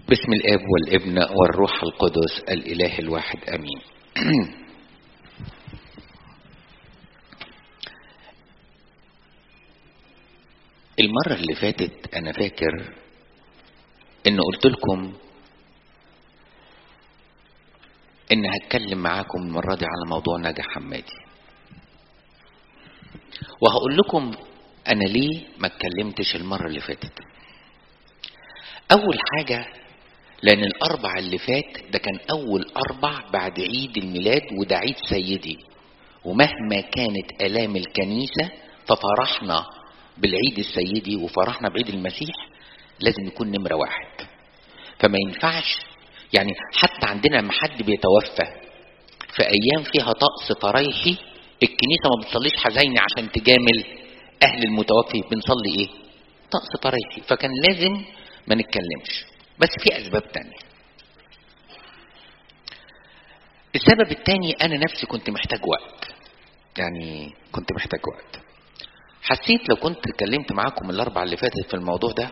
باسم الاب والابن والروح القدس الاله الواحد امين المرة اللي فاتت انا فاكر ان قلت لكم ان هتكلم معاكم المرة دي على موضوع ناجح حمادي وهقول لكم انا ليه ما اتكلمتش المرة اللي فاتت اول حاجة لان الاربع اللي فات ده كان اول اربع بعد عيد الميلاد وده عيد سيدي ومهما كانت الام الكنيسة ففرحنا بالعيد السيدي وفرحنا بعيد المسيح لازم يكون نمرة واحد فما ينفعش يعني حتى عندنا لما حد بيتوفى في ايام فيها طقس فرايحي الكنيسة ما بتصليش حزيني عشان تجامل اهل المتوفي بنصلي ايه طقس فرايحي فكان لازم ما نتكلمش بس في اسباب تانية السبب التاني انا نفسي كنت محتاج وقت يعني كنت محتاج وقت حسيت لو كنت اتكلمت معاكم الاربع اللي فاتت في الموضوع ده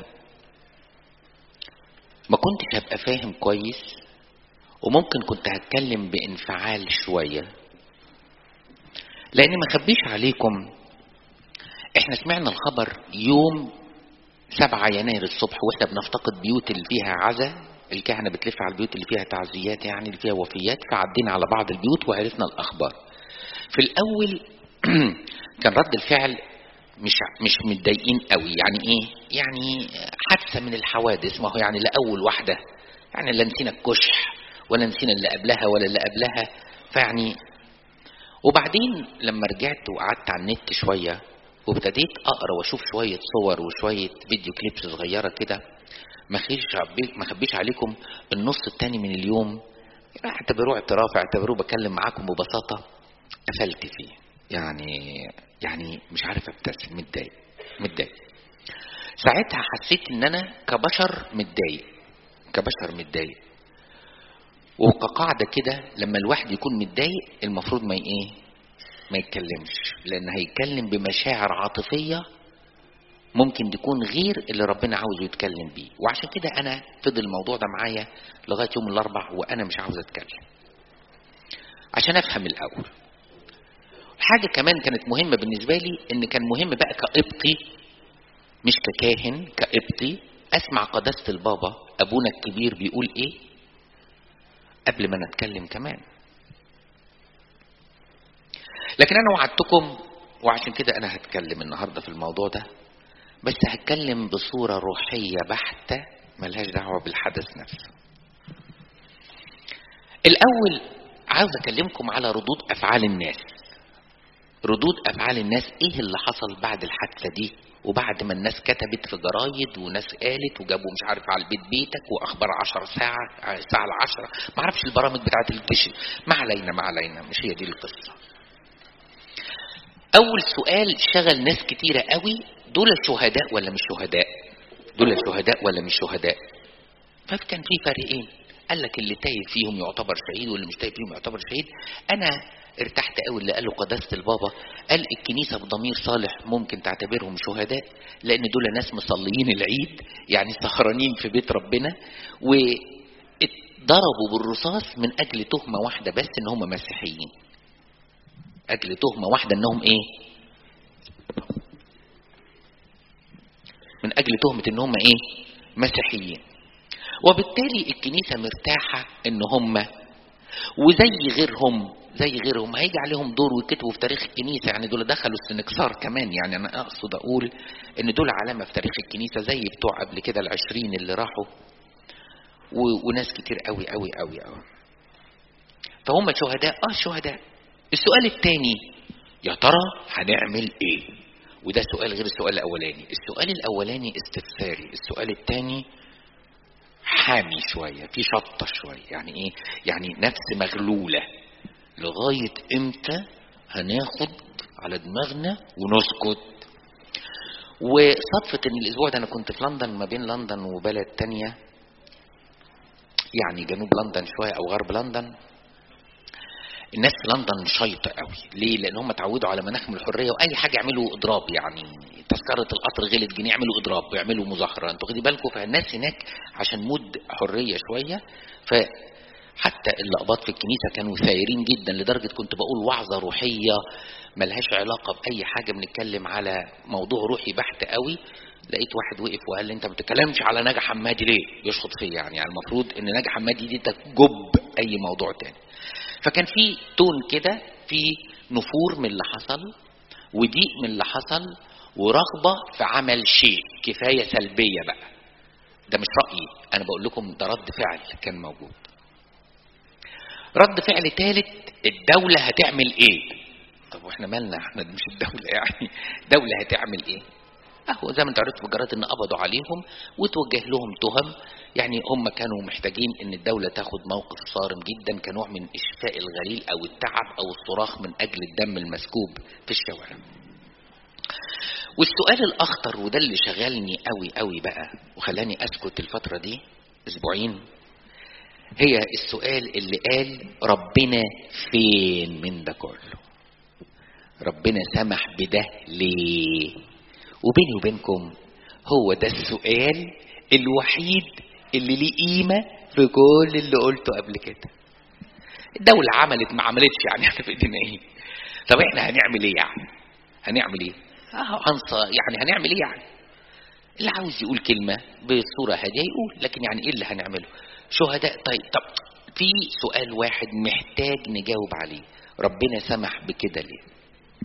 ما كنتش هبقى فاهم كويس وممكن كنت هتكلم بانفعال شوية لاني ما خبيش عليكم احنا سمعنا الخبر يوم سبعة يناير الصبح واحنا بنفتقد بيوت اللي فيها عزا الكهنة بتلف على البيوت اللي فيها تعزيات يعني اللي فيها وفيات فعدينا على بعض البيوت وعرفنا الأخبار في الأول كان رد الفعل مش مش متضايقين قوي يعني ايه يعني حادثه من الحوادث ما هو يعني لا اول واحده يعني لا نسينا الكشح ولا نسينا اللي قبلها ولا اللي قبلها فيعني وبعدين لما رجعت وقعدت على النت شويه وابتديت اقرا واشوف شويه صور وشويه فيديو كليبس صغيره كده ما خيش ما خبيش عليكم النص التاني من اليوم اعتبروه اعتراف اعتبروه بكلم معاكم ببساطه قفلت فيه يعني يعني مش عارف ابتسم متضايق متضايق ساعتها حسيت ان انا كبشر متضايق كبشر متضايق وكقاعدة كده لما الواحد يكون متضايق المفروض ما ايه ما يتكلمش لان هيتكلم بمشاعر عاطفية ممكن تكون غير اللي ربنا عاوزه يتكلم بيه وعشان كده انا فضل الموضوع ده معايا لغاية يوم الاربع وانا مش عاوز اتكلم عشان افهم الاول حاجة كمان كانت مهمة بالنسبة لي ان كان مهم بقى كقبطي مش ككاهن كقبطي اسمع قداسة البابا ابونا الكبير بيقول ايه قبل ما نتكلم كمان لكن انا وعدتكم وعشان كده انا هتكلم النهارده في الموضوع ده بس هتكلم بصورة روحية بحتة ملهاش دعوة بالحدث نفسه الاول عاوز اكلمكم على ردود افعال الناس ردود افعال الناس ايه اللي حصل بعد الحادثه دي وبعد ما الناس كتبت في جرايد وناس قالت وجابوا مش عارف على البيت بيتك واخبار عشر ساعة الساعة العشرة ما اعرفش البرامج بتاعت التلفزيون ما علينا ما علينا مش هي دي القصة اول سؤال شغل ناس كتيرة قوي دول شهداء ولا مش شهداء دول شهداء ولا مش شهداء فكان في فريقين قال لك اللي تايب فيهم يعتبر شهيد واللي مش تايب فيهم يعتبر شهيد انا ارتحت قوي اللي قاله قداسه البابا قال الكنيسه بضمير صالح ممكن تعتبرهم شهداء لان دول ناس مصليين العيد يعني سهرانين في بيت ربنا واتضربوا بالرصاص من اجل تهمه واحده بس ان هم مسيحيين اجل تهمه واحده انهم ايه من اجل تهمه ان هم ايه مسيحيين وبالتالي الكنيسه مرتاحه ان هم وزي غيرهم زي غيرهم هيجي عليهم دور ويكتبوا في تاريخ الكنيسه يعني دول دخلوا السنكسار كمان يعني انا اقصد اقول ان دول علامه في تاريخ الكنيسه زي بتوع قبل كده العشرين اللي راحوا و... وناس كتير قوي قوي قوي قوي فهم شهداء اه شهداء السؤال الثاني يا ترى هنعمل ايه وده سؤال غير السؤال الاولاني السؤال الاولاني استفساري السؤال الثاني حامي شويه في شطه شويه يعني ايه يعني نفس مغلوله لغاية امتى هناخد على دماغنا ونسكت وصدفة ان الاسبوع ده انا كنت في لندن ما بين لندن وبلد تانية يعني جنوب لندن شوية او غرب لندن الناس في لندن شيطة قوي ليه لان هم اتعودوا على مناخ من الحريه واي حاجه يعملوا اضراب يعني تذكره القطر غلت جنيه يعملوا اضراب ويعملوا مظاهره انتوا خدي بالكم فالناس هناك عشان مود حريه شويه ف حتى اللقبات في الكنيسه كانوا ثايرين جدا لدرجه كنت بقول وعظه روحيه ملهاش علاقه باي حاجه بنتكلم على موضوع روحي بحت قوي لقيت واحد وقف وقال لي انت ما بتتكلمش على ناجي حمادي ليه؟ يشخط فيا يعني, يعني المفروض ان ناجي حمادي دي تجب اي موضوع تاني. فكان في تون كده في نفور من اللي حصل وضيق من اللي حصل ورغبه في عمل شيء كفايه سلبيه بقى. ده مش رايي انا بقول لكم ده رد فعل كان موجود. رد فعل ثالث الدوله هتعمل ايه؟ طب واحنا مالنا احنا مش الدوله يعني الدوله هتعمل ايه؟ اهو زي ما انت عرفت مجرد ان قبضوا عليهم وتوجه لهم تهم يعني هم كانوا محتاجين ان الدوله تاخد موقف صارم جدا كنوع من اشفاء الغليل او التعب او الصراخ من اجل الدم المسكوب في الشوارع. والسؤال الاخطر وده اللي شغلني قوي قوي بقى وخلاني اسكت الفتره دي اسبوعين هي السؤال اللي قال ربنا فين من ده كله؟ ربنا سمح بده ليه؟ وبيني وبينكم هو ده السؤال الوحيد اللي ليه قيمة في كل اللي قلته قبل كده الدولة عملت ما عملتش يعني احنا في ايدينا ايه طب احنا هنعمل ايه يعني هنعمل ايه اه هنصى يعني هنعمل ايه يعني اللي عاوز يقول كلمة بصورة هادية يقول لكن يعني ايه اللي هنعمله شهداء طيب طب في سؤال واحد محتاج نجاوب عليه ربنا سمح بكده ليه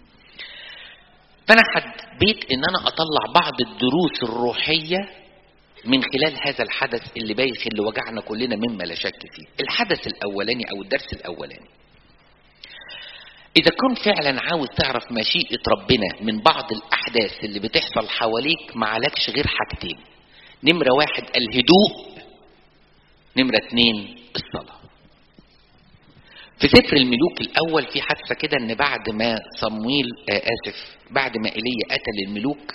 فانا حبيت ان انا اطلع بعض الدروس الروحيه من خلال هذا الحدث اللي بايخ اللي وجعنا كلنا مما لا شك فيه الحدث الاولاني او الدرس الاولاني اذا كنت فعلا عاوز تعرف مشيئه ربنا من بعض الاحداث اللي بتحصل حواليك ما عليكش غير حاجتين نمره واحد الهدوء نمره اتنين الصلاه في سفر الملوك الاول في حادثه كده ان بعد ما صمويل آه اسف بعد ما ايليا قتل الملوك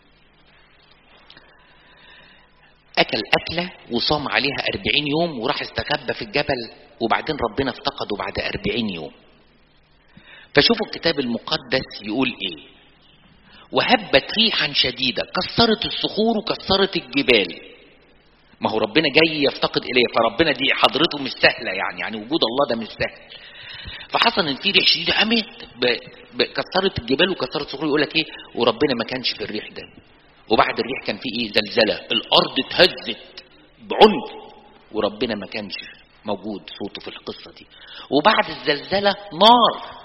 اكل اكله وصام عليها أربعين يوم وراح استخبى في الجبل وبعدين ربنا افتقده بعد أربعين يوم فشوفوا الكتاب المقدس يقول ايه وهبت ريحا شديده كسرت الصخور وكسرت الجبال ما هو ربنا جاي يفتقد اليه فربنا دي حضرته مش سهله يعني يعني وجود الله ده مش سهل فحصل ان في ريح شديده قامت كسرت الجبال وكسرت الصخور يقول لك ايه وربنا ما كانش في الريح ده وبعد الريح كان في ايه زلزله الارض اتهزت بعنف وربنا ما كانش موجود صوته في القصه دي وبعد الزلزله نار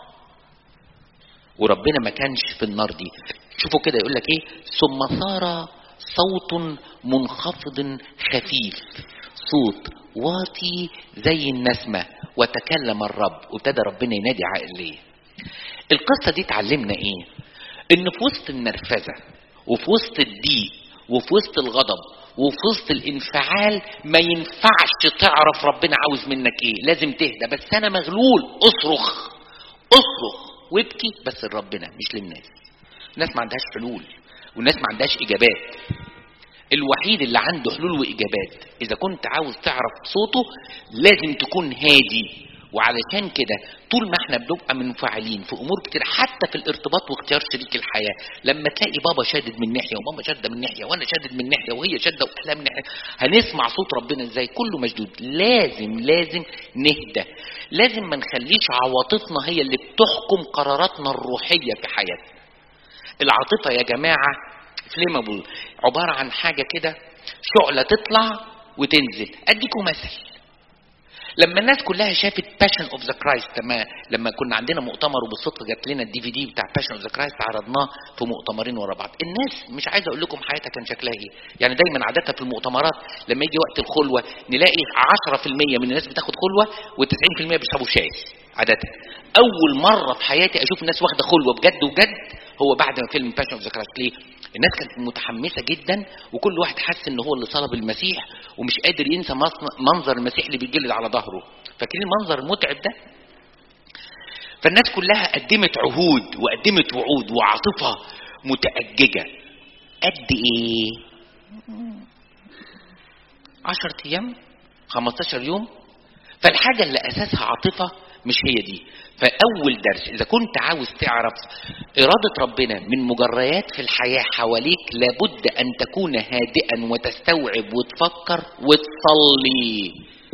وربنا ما كانش في النار دي شوفوا كده يقول لك ايه ثم صار صوت منخفض خفيف صوت واطي زي النسمة وتكلم الرب وابتدى ربنا ينادي عقليه القصة دي تعلمنا ايه ان في وسط النرفزة وفي وسط الضيق وفي وسط الغضب وفي وسط الانفعال ما ينفعش تعرف ربنا عاوز منك ايه لازم تهدى بس انا مغلول اصرخ اصرخ وابكي بس لربنا مش للناس الناس ما عندهاش حلول والناس ما عندهاش اجابات الوحيد اللي عنده حلول واجابات اذا كنت عاوز تعرف صوته لازم تكون هادي وعلشان كده طول ما احنا بنبقى منفعلين في امور كتير حتى في الارتباط واختيار شريك الحياه لما تلاقي بابا شادد من ناحيه وماما شاده من ناحيه وانا شادد من ناحيه وهي شاده واحلام من ناحيه هنسمع صوت ربنا ازاي كله مشدود لازم لازم نهدى لازم ما نخليش عواطفنا هي اللي بتحكم قراراتنا الروحيه في حياتنا العاطفه يا جماعه فليمابل عباره عن حاجه كده شعله تطلع وتنزل اديكم مثل لما الناس كلها شافت باشن اوف ذا كرايست لما لما كنا عندنا مؤتمر وبالصدفه جات لنا الدي في دي بتاع باشن اوف ذا كرايست عرضناه في مؤتمرين ورا بعض الناس مش عايز اقول لكم حياتها كان شكلها ايه يعني دايما عاده في المؤتمرات لما يجي وقت الخلوه نلاقي 10% من الناس بتاخد خلوه و90% بيشربوا شاي عاده اول مره في حياتي اشوف الناس واخده خلوه بجد وجد هو بعد ما فيلم باشن اوف ذا كرايست ليه الناس كانت متحمسه جدا وكل واحد حس ان هو اللي صلب المسيح ومش قادر ينسى منظر المسيح اللي بيتجلد على ظهره فاكرين المنظر المتعب ده فالناس كلها قدمت عهود وقدمت وعود وعاطفه متأججة قد ايه عشرة ايام 15 يوم فالحاجة اللي اساسها عاطفة مش هي دي فاول درس اذا كنت عاوز تعرف اراده ربنا من مجريات في الحياه حواليك لابد ان تكون هادئا وتستوعب وتفكر وتصلي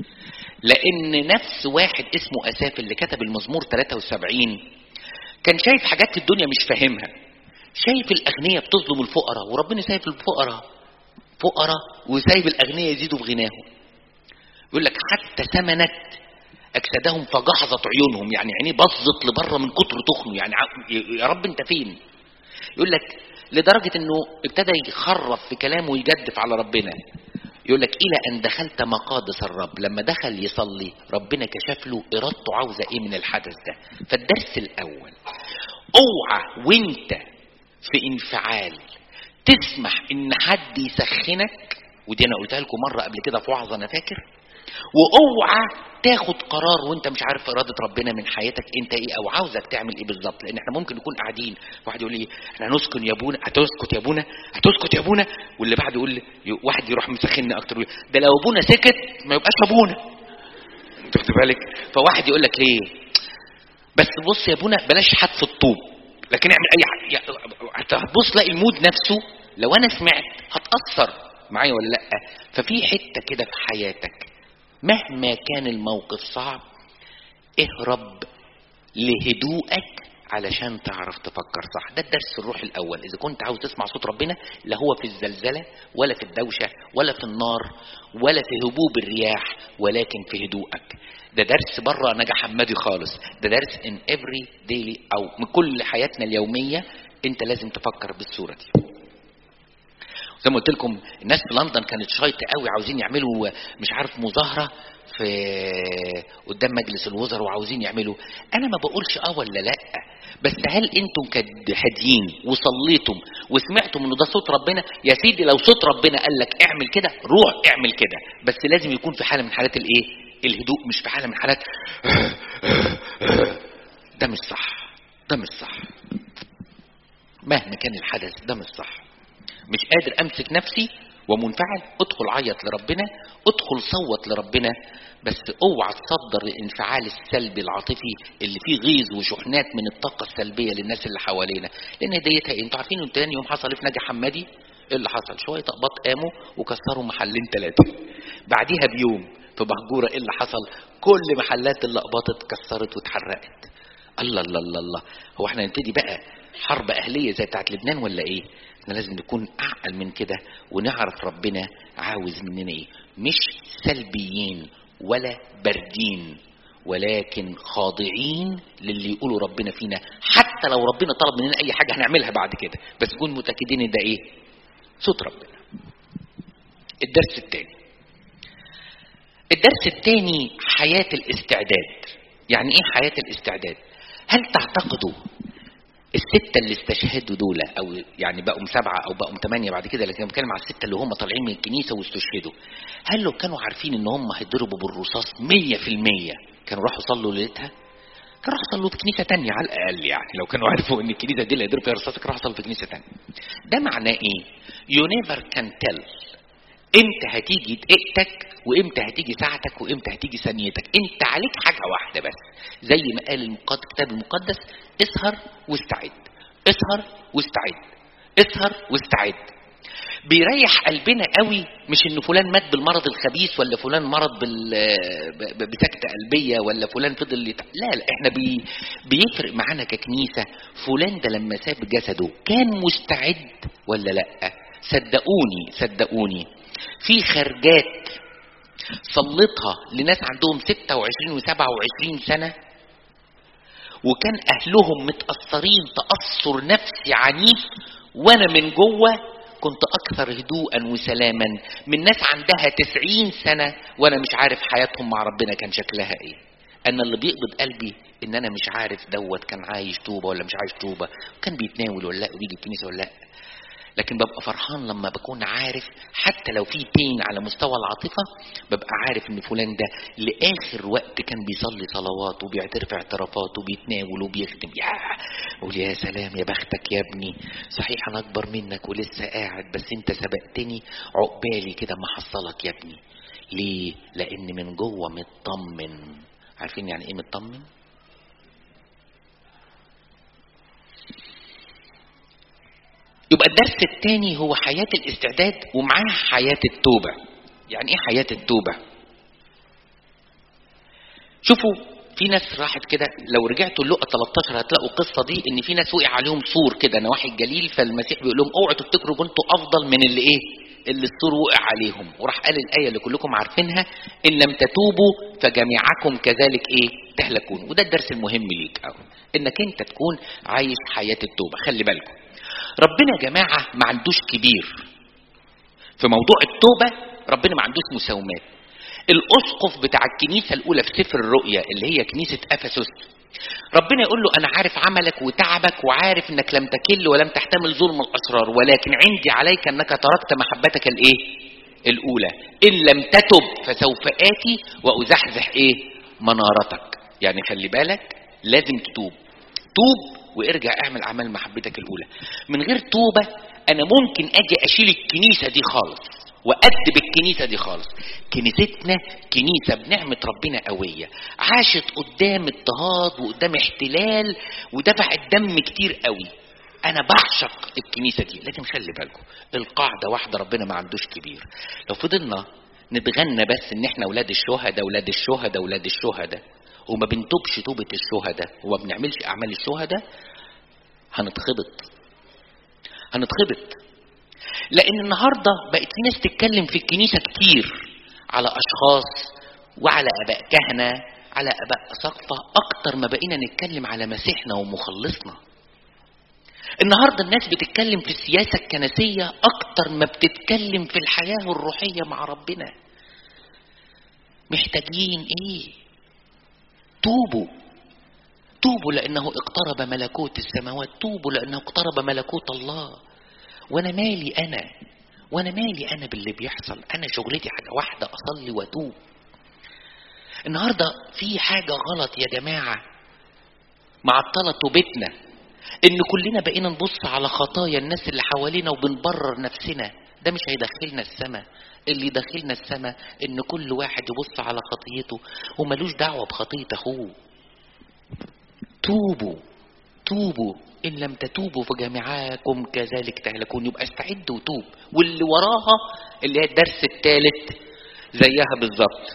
لان نفس واحد اسمه اساف اللي كتب المزمور 73 كان شايف حاجات في الدنيا مش فاهمها شايف الاغنياء بتظلم الفقراء وربنا شايف الفقراء فقراء وسايب الاغنياء يزيدوا في غناهم يقول لك حتى ثمنت اجسادهم فجحظت عيونهم يعني عينيه بصت لبره من كتر تخنه يعني يا رب انت فين يقول لك لدرجه انه ابتدى يخرف في كلامه ويجدف على ربنا يقول لك الى ان دخلت مقادس الرب لما دخل يصلي ربنا كشف له ارادته عاوزه ايه من الحدث ده فالدرس الاول اوعى وانت في انفعال تسمح ان حد يسخنك ودي انا قلتها لكم مره قبل كده في وعظه انا فاكر واوعى تاخد قرار وانت مش عارف اراده ربنا من حياتك انت ايه او عاوزك تعمل ايه بالظبط لان احنا ممكن نكون قاعدين واحد يقول لي احنا هنسكن يا ابونا هتسكت يا ابونا هتسكت يا ابونا واللي بعده يقول لي واحد يروح مسخني اكتر يقول ده لو ابونا سكت ما يبقاش ابونا انت واخد بالك فواحد يقول لك ليه بس بص يا ابونا بلاش حتف الطوب لكن اعمل اي حاجه هتبص تلاقي المود نفسه لو انا سمعت هتاثر معايا ولا لا ففي حته كده في حياتك مهما كان الموقف صعب اهرب لهدوءك علشان تعرف تفكر صح ده الدرس الروح الاول اذا كنت عاوز تسمع صوت ربنا لا هو في الزلزله ولا في الدوشه ولا في النار ولا في هبوب الرياح ولكن في هدوءك ده درس بره نجا حمادي خالص ده درس ان افري ديلي او من كل حياتنا اليوميه انت لازم تفكر بالصوره دي زي ما قلت لكم الناس في لندن كانت شايطه قوي عاوزين يعملوا مش عارف مظاهره في قدام مجلس الوزراء وعاوزين يعملوا انا ما بقولش اه ولا لا بس هل انتم كهاديين وصليتم وسمعتم انه ده صوت ربنا يا سيدي لو صوت ربنا قال لك اعمل كده روح اعمل كده بس لازم يكون في حاله من حالات الايه الهدوء مش في حاله من حالات ده مش صح ده مش صح مهما كان الحدث ده مش صح مش قادر امسك نفسي ومنفعل ادخل عيط لربنا ادخل صوت لربنا بس اوعى تصدر الانفعال السلبي العاطفي اللي فيه غيظ وشحنات من الطاقه السلبيه للناس اللي حوالينا لان ديتها انتوا عارفين ان تاني يوم حصل في ناجي حمادي ايه اللي حصل شويه اقباط قاموا وكسروا محلين ثلاثه بعديها بيوم في بهجوره ايه اللي حصل كل محلات اللقباط اتكسرت واتحرقت الله الله الله الله هو احنا نبتدي بقى حرب اهليه زي بتاعت لبنان ولا ايه احنا لازم نكون اعقل من كده ونعرف ربنا عاوز مننا ايه مش سلبيين ولا باردين ولكن خاضعين للي يقولوا ربنا فينا حتى لو ربنا طلب مننا اي حاجه هنعملها بعد كده بس نكون متاكدين ان ده ايه صوت ربنا الدرس الثاني الدرس الثاني حياه الاستعداد يعني ايه حياه الاستعداد هل تعتقدوا الستة اللي استشهدوا دول أو يعني بقوا سبعة أو بقوا ثمانية بعد كده لكن بتكلم على الستة اللي هم طالعين من الكنيسة واستشهدوا هل لو كانوا عارفين إن هم هيضربوا بالرصاص مية في المية كانوا راحوا صلوا ليلتها؟ كانوا راحوا صلوا في كنيسة تانية على الأقل يعني لو كانوا عارفوا إن الكنيسة دي اللي هيضرب فيها رصاص كانوا راحوا صلوا في كنيسة تانية ده معناه إيه؟ You never can tell امتى هتيجي دقيقتك وامتى هتيجي ساعتك وامتى هتيجي ثانيتك انت عليك حاجه واحده بس زي ما قال المقدس الكتاب المقدس اسهر واستعد اسهر واستعد اسهر واستعد بيريح قلبنا قوي مش ان فلان مات بالمرض الخبيث ولا فلان مرض بال بسكته قلبيه ولا فلان فضل يتع... لا لا احنا بي... بيفرق معانا ككنيسه فلان ده لما ساب جسده كان مستعد ولا لا صدقوني صدقوني في خرجات صلتها لناس عندهم 26 و27 سنة وكان أهلهم متأثرين تأثر نفسي عنيف وأنا من جوه كنت أكثر هدوءا وسلاما من ناس عندها 90 سنة وأنا مش عارف حياتهم مع ربنا كان شكلها إيه أنا اللي بيقبض قلبي إن أنا مش عارف دوت كان عايش توبة ولا مش عايش توبة كان بيتناول ولا لا وبيجي الكنيسة ولا لا لكن ببقى فرحان لما بكون عارف حتى لو في بين على مستوى العاطفة ببقى عارف ان فلان ده لآخر وقت كان بيصلي صلوات وبيعترف اعترافات وبيتناول وبيخدم يا قول يا سلام يا بختك يا ابني صحيح انا اكبر منك ولسه قاعد بس انت سبقتني عقبالي كده ما حصلك يا ابني ليه لان من جوه مطمن عارفين يعني ايه مطمن يبقى الدرس الثاني هو حياة الاستعداد ومعاه حياة التوبة يعني ايه حياة التوبة شوفوا في ناس راحت كده لو رجعتوا اللقة 13 هتلاقوا القصة دي ان في ناس وقع عليهم سور كده نواحي الجليل فالمسيح بيقول لهم اوعوا تفتكروا كنتوا افضل من اللي ايه اللي السور وقع عليهم وراح قال الآية اللي كلكم عارفينها إن لم تتوبوا فجميعكم كذلك إيه تهلكون وده الدرس المهم ليك أو إنك أنت تكون عايش حياة التوبة خلي بالكم ربنا يا جماعة ما عندوش كبير في موضوع التوبة ربنا ما عندوش مساومات الأسقف بتاع الكنيسة الأولى في سفر الرؤيا اللي هي كنيسة أفسس ربنا يقول له أنا عارف عملك وتعبك وعارف إنك لم تكل ولم تحتمل ظلم الأشرار ولكن عندي عليك أنك تركت محبتك الإيه؟ الأولى إن لم تتب فسوف آتي وأزحزح إيه؟ منارتك يعني خلي بالك لازم تتوب توب وارجع اعمل أعمال محبتك الأولى من غير توبة أنا ممكن أجي أشيل الكنيسة دي خالص وأدب الكنيسة دي خالص كنيستنا كنيسة بنعمة ربنا قوية عاشت قدام اضطهاد وقدام احتلال ودفعت دم كتير قوي أنا بعشق الكنيسة دي لكن خلي بالكم القاعدة واحدة ربنا ما عندوش كبير لو فضلنا نتغنى بس ان احنا ولاد الشهداء ولاد الشهداء ولاد الشهداء وما بنتوبش توبة الشهداء وما بنعملش أعمال الشهداء هنتخبط هنتخبط لأن النهاردة بقت في ناس تتكلم في الكنيسة كتير على أشخاص وعلى أباء كهنة على أباء أساقفة أكتر ما بقينا نتكلم على مسيحنا ومخلصنا النهاردة الناس بتتكلم في السياسة الكنسية أكتر ما بتتكلم في الحياة الروحية مع ربنا محتاجين إيه توبوا توبوا لأنه اقترب ملكوت السماوات توبوا لأنه اقترب ملكوت الله وأنا مالي أنا وأنا مالي أنا باللي بيحصل أنا شغلتي حاجة واحدة أصلي وأتوب النهاردة في حاجة غلط يا جماعة معطلة توبتنا إن كلنا بقينا نبص على خطايا الناس اللي حوالينا وبنبرر نفسنا ده مش هيدخلنا السماء اللي يدخلنا السماء ان كل واحد يبص على خطيته وملوش دعوة بخطية اخوه توبوا توبوا ان لم تتوبوا فجميعكم كذلك تهلكون يبقى استعد وتوب واللي وراها اللي هي الدرس الثالث زيها بالظبط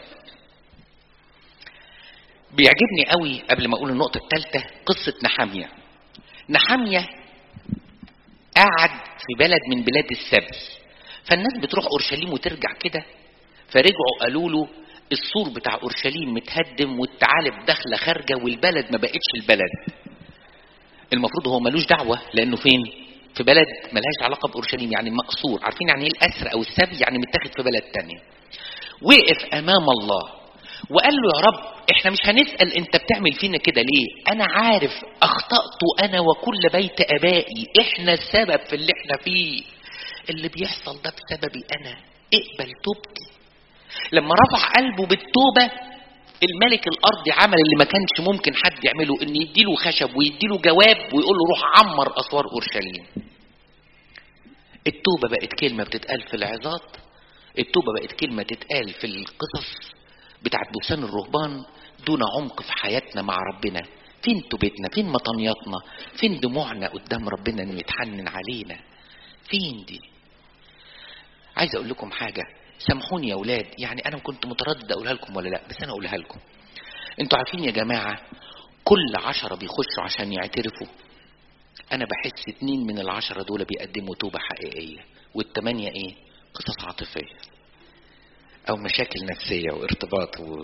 بيعجبني قوي قبل ما اقول النقطة الثالثة قصة نحامية نحامية قعد في بلد من بلاد السبي فالناس بتروح اورشليم وترجع كده فرجعوا قالوا له السور بتاع اورشليم متهدم والثعالب داخله خارجه والبلد ما بقتش البلد المفروض هو ملوش دعوه لانه فين في بلد ملهاش علاقه باورشليم يعني مقصور عارفين يعني ايه الاسر او السبي يعني متاخد في بلد تانية وقف امام الله وقال له يا رب احنا مش هنسال انت بتعمل فينا كده ليه انا عارف اخطات انا وكل بيت ابائي احنا السبب في اللي احنا فيه اللي بيحصل ده بسببي انا اقبل توبتي لما رفع قلبه بالتوبه الملك الارضي عمل اللي ما كانش ممكن حد يعمله ان يديله خشب ويديله جواب ويقول له روح عمر اسوار اورشليم التوبه بقت كلمه بتتقال في العظات التوبه بقت كلمه تتقال في القصص بتاعت بستان الرهبان دون عمق في حياتنا مع ربنا فين توبتنا فين مطنياتنا فين دموعنا قدام ربنا انه يتحنن علينا فين دي عايز اقول لكم حاجه سامحوني يا اولاد يعني انا كنت متردد اقولها لكم ولا لا بس انا اقولها لكم انتوا عارفين يا جماعه كل عشرة بيخشوا عشان يعترفوا انا بحس اتنين من العشرة دول بيقدموا توبة حقيقية والتمانية ايه قصص عاطفية او مشاكل نفسية وارتباط و...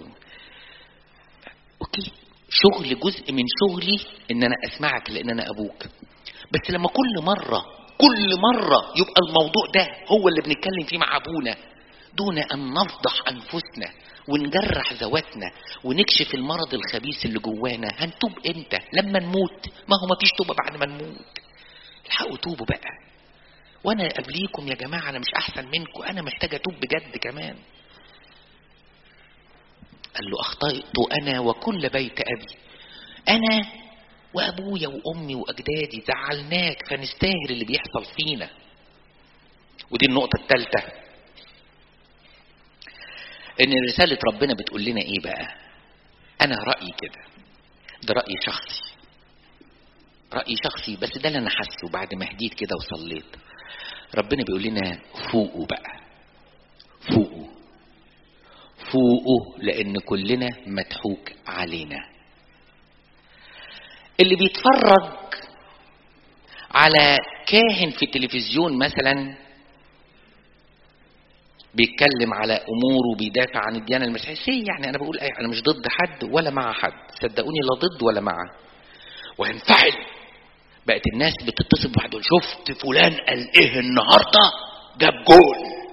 اوكي شغل جزء من شغلي ان انا اسمعك لان انا ابوك بس لما كل مرة كل مرة يبقى الموضوع ده هو اللي بنتكلم فيه مع ابونا دون ان نفضح انفسنا ونجرح ذواتنا ونكشف المرض الخبيث اللي جوانا هنتوب امتى لما نموت ما هو مفيش توبه بعد ما نموت الحقوا توبوا بقى وانا قبليكم يا جماعه انا مش احسن منكم انا محتاج اتوب بجد كمان قال له اخطأت انا وكل بيت ابي انا وابويا وامي واجدادي زعلناك فنستاهل اللي بيحصل فينا ودي النقطه الثالثه ان رسالة ربنا بتقول لنا ايه بقى انا رأيي كده ده رأي شخصي راي شخصي بس ده اللي انا حاسه بعد ما هديت كده وصليت ربنا بيقول لنا فوقوا بقى فوقوا فوقوا لان كلنا مضحوك علينا اللي بيتفرج على كاهن في التلفزيون مثلا بيتكلم على امور وبيدافع عن الديانه المسيحيه يعني انا بقول انا مش ضد حد ولا مع حد صدقوني لا ضد ولا مع وهنفعل بقت الناس بتتصل بواحد تقول شفت فلان قال ايه النهارده جاب جول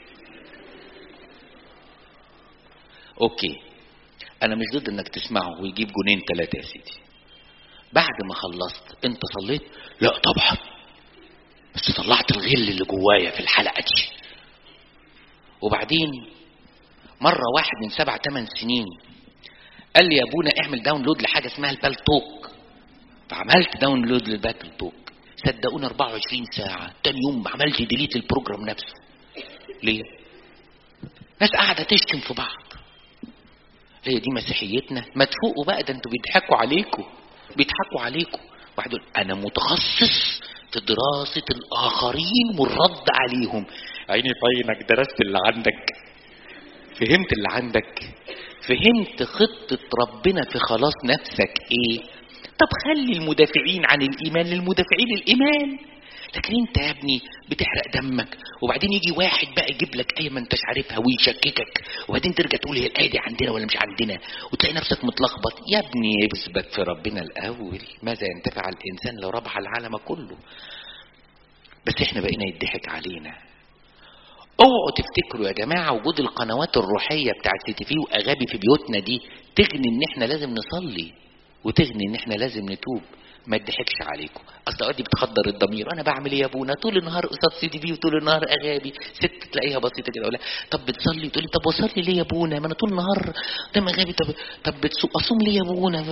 اوكي انا مش ضد انك تسمعه ويجيب جونين ثلاثه يا سيدي بعد ما خلصت انت صليت لا طبعا بس طلعت الغل اللي جوايا في الحلقه دي وبعدين مرة واحد من سبع ثمان سنين قال لي يا ابونا اعمل داونلود لحاجة اسمها البالتوك فعملت داونلود للبالتوك صدقوني 24 ساعة تاني يوم عملت ديليت البروجرام نفسه ليه؟ ناس قاعدة تشتم في بعض هي دي مسيحيتنا ما تفوقوا بقى ده انتوا بيضحكوا عليكم بيضحكوا عليكم واحد يقول انا متخصص في دراسة الآخرين والرد عليهم عيني في عينك درست اللي عندك فهمت اللي عندك فهمت خطة ربنا في خلاص نفسك ايه طب خلي المدافعين عن الإيمان للمدافعين الإيمان لكن انت يا ابني بتحرق دمك وبعدين يجي واحد بقى يجيب لك ايه ما انتش عارفها ويشككك وبعدين ترجع تقول هي الايه دي عندنا ولا مش عندنا وتلاقي نفسك متلخبط يا ابني اثبت في ربنا الاول ماذا ينتفع الانسان لو ربح العالم كله بس احنا بقينا يضحك علينا اوعوا تفتكروا يا جماعه وجود القنوات الروحيه بتاعت سي تي في واغابي في بيوتنا دي تغني ان احنا لازم نصلي وتغني ان احنا لازم نتوب ما يضحكش عليكم اصل اوقات دي بتخدر الضمير انا بعمل ايه يا ابونا طول النهار قصاد سي تي في وطول النهار اغابي ست تلاقيها بسيطه كده ولا طب بتصلي تقول لي طب وصلي ليه يا ابونا ما انا طول النهار قدام اغابي طب طب بتصوم اصوم ليه يا ابونا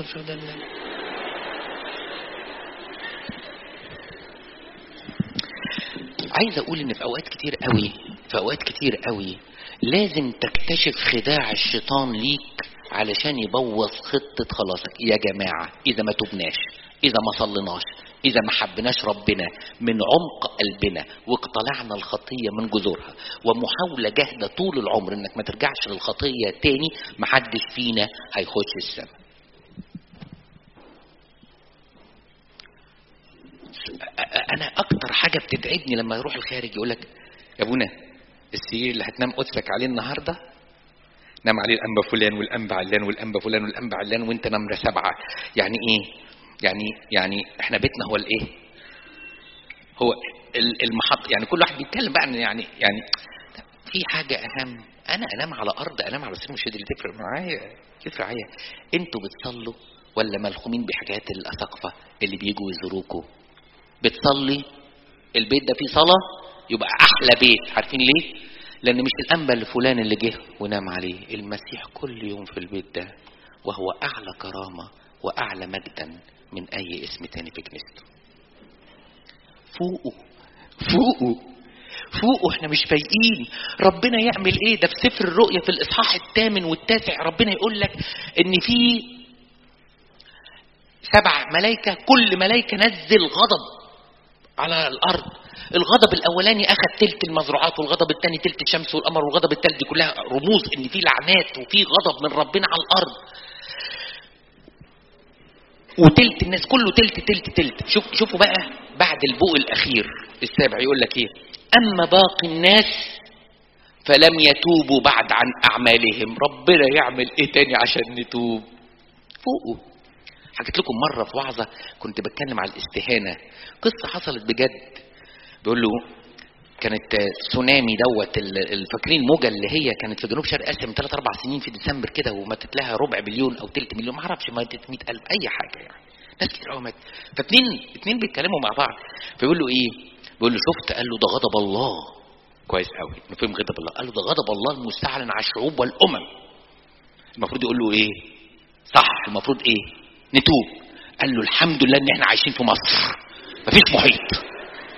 عايز اقول ان في اوقات كتير قوي في اوقات كتير قوي لازم تكتشف خداع الشيطان ليك علشان يبوظ خطة خلاصك يا جماعة إذا ما تبناش إذا ما صليناش إذا ما حبناش ربنا من عمق قلبنا واقتلعنا الخطية من جذورها ومحاولة جاهدة طول العمر إنك ما ترجعش للخطية تاني محدش فينا هيخش السماء أنا أكتر حاجة بتتعبني لما يروح الخارج يقول لك يا أبونا السرير اللي هتنام قدسك عليه النهارده نام عليه الانبا فلان والانبا علان والانبا فلان والانبا علان وانت نمره سبعه يعني ايه؟ يعني يعني احنا بيتنا هو الايه؟ هو المحط يعني كل واحد بيتكلم بقى يعني يعني في حاجه اهم انا انام على ارض انام على سرير مش اللي تفرق معايا تفرق معايا انتوا بتصلوا ولا ملخومين بحاجات الاساقفه اللي بيجوا يزوروكوا بتصلي البيت ده فيه صلاه يبقى احلى بيت عارفين ليه؟ لأن مش الأنبا الفلان اللي جه ونام عليه المسيح كل يوم في البيت ده وهو أعلى كرامة وأعلى مجدا من أي اسم تاني في كنيسته فوقوا فوقوا فوقوا احنا مش فايقين ربنا يعمل ايه ده في سفر الرؤيا في الاصحاح الثامن والتاسع ربنا يقول لك ان في سبع ملائكه كل ملائكه نزل غضب على الارض الغضب الاولاني اخذ تلت المزروعات والغضب الثاني تلت الشمس والقمر والغضب الثالث دي كلها رموز ان في لعنات وفي غضب من ربنا على الارض وتلت الناس كله تلت تلت تلت شوف شوفوا بقى بعد البوق الاخير السابع يقول لك ايه اما باقي الناس فلم يتوبوا بعد عن اعمالهم ربنا يعمل ايه تاني عشان نتوب فوقوا حكيت لكم مره في وعظه كنت بتكلم على الاستهانه قصه حصلت بجد بيقول له كانت تسونامي دوت الفاكرين موجه اللي هي كانت في جنوب شرق اسيا من ثلاث اربع سنين في ديسمبر كده وماتت لها ربع مليون او ثلث مليون ما اعرفش ماتت 100000 اي حاجه يعني ناس كتير قوي ماتت فاثنين اثنين بيتكلموا مع بعض فيقول له ايه؟ بيقول له شفت قال له ده غضب الله كويس قوي نفهم غضب الله قال له ده غضب الله المستعلن على الشعوب والامم المفروض يقول له ايه؟ صح المفروض ايه؟ نتوب قال له الحمد لله ان احنا عايشين في مصر مفيش محيط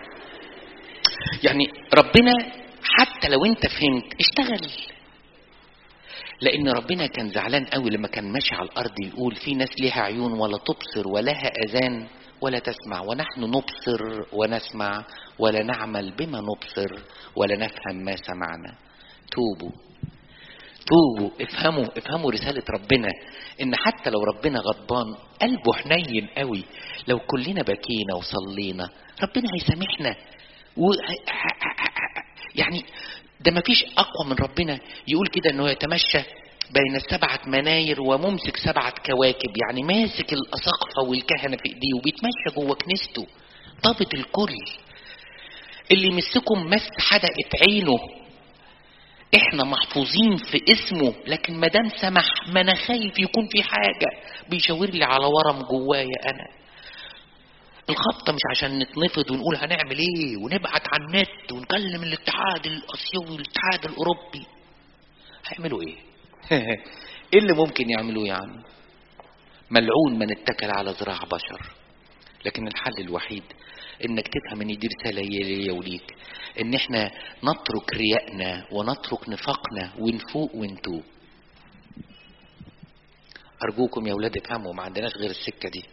يعني ربنا حتى لو انت فهمت اشتغل لان ربنا كان زعلان قوي لما كان ماشي على الارض يقول في ناس ليها عيون ولا تبصر ولها اذان ولا تسمع ونحن نبصر ونسمع ولا نعمل بما نبصر ولا نفهم ما سمعنا توبوا توبوا افهموا افهموا رسالة ربنا ان حتى لو ربنا غضبان قلبه حنين قوي لو كلنا بكينا وصلينا ربنا هيسامحنا و... يعني ده ما فيش اقوى من ربنا يقول كده انه يتمشى بين السبعة مناير وممسك سبعة كواكب يعني ماسك الأساقفة والكهنة في إيديه وبيتمشى جوه كنيسته ضابط الكل اللي يمسكم مس حدقة عينه احنا محفوظين في اسمه لكن ما دام سمح ما انا خايف يكون في حاجة بيشاور لي على ورم جوايا انا الخبطة مش عشان نتنفض ونقول هنعمل ايه ونبعت على النت ونكلم الاتحاد الاسيوي والاتحاد الاوروبي هيعملوا ايه ايه اللي ممكن يعملوه يعني ملعون من اتكل على ذراع بشر لكن الحل الوحيد انك تفهم ان دي رساله ليا وليك ان احنا نترك ريائنا ونترك نفاقنا ونفوق ونتوب ارجوكم يا ولاد افهموا ما عندناش غير السكه دي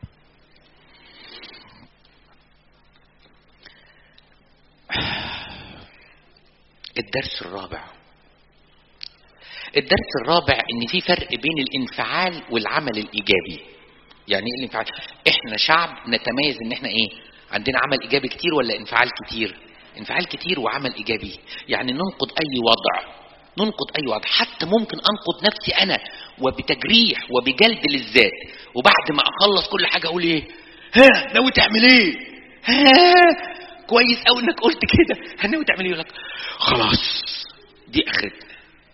الدرس الرابع الدرس الرابع ان في فرق بين الانفعال والعمل الايجابي يعني ايه الانفعال احنا شعب نتميز ان احنا ايه عندنا عمل ايجابي كتير ولا انفعال كتير انفعال كتير وعمل ايجابي يعني ننقد اي وضع ننقد اي وضع حتى ممكن انقد نفسي انا وبتجريح وبجلد للذات وبعد ما اخلص كل حاجه اقول ايه ها ناوي تعمل ايه ها كويس قوي انك قلت كده هناوي تعمل ايه يقول لك خلاص دي اخرتنا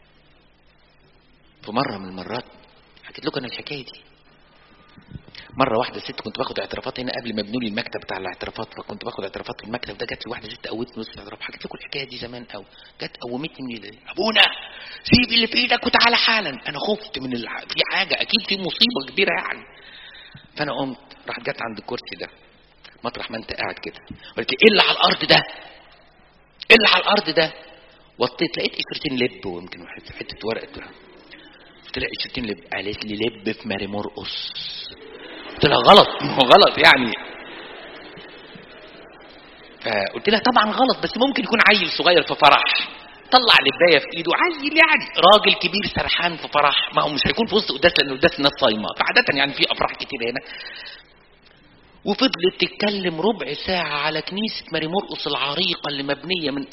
في مره من المرات حكيت لكم انا الحكايه دي مره واحده ست كنت باخد اعترافات هنا قبل ما يبنوا لي المكتب بتاع الاعترافات فكنت باخد اعترافات في المكتب ده جت لي واحده ست قوتني نص اعتراف حكيت لكم الحكايه دي زمان قوي جت قومتني من ال- ابونا سيب اللي في ايدك وتعالى حالا انا خفت من الح... في حاجه اكيد في مصيبه كبيره يعني فانا قمت راحت جت عند الكرسي ده مطرح ما انت قاعد كده قلت لي ايه اللي على الارض ده ايه اللي على الارض ده وطيت لقيت قشرتين لب ويمكن حته حته ورقه قلت لها قشرتين لب قالت لي لب في ماري مرقص قلت لها غلط ما هو غلط يعني فقلت لها طبعا غلط بس ممكن يكون عيل صغير في فرح طلع لبايه في ايده عيل يعني راجل كبير سرحان في فرح ما هو مش هيكون في وسط قداس لان قداس الناس صايمه فعاده يعني في افراح كتير هنا وفضلت تتكلم ربع ساعة على كنيسة ماري مرقص العريقة اللي مبنية من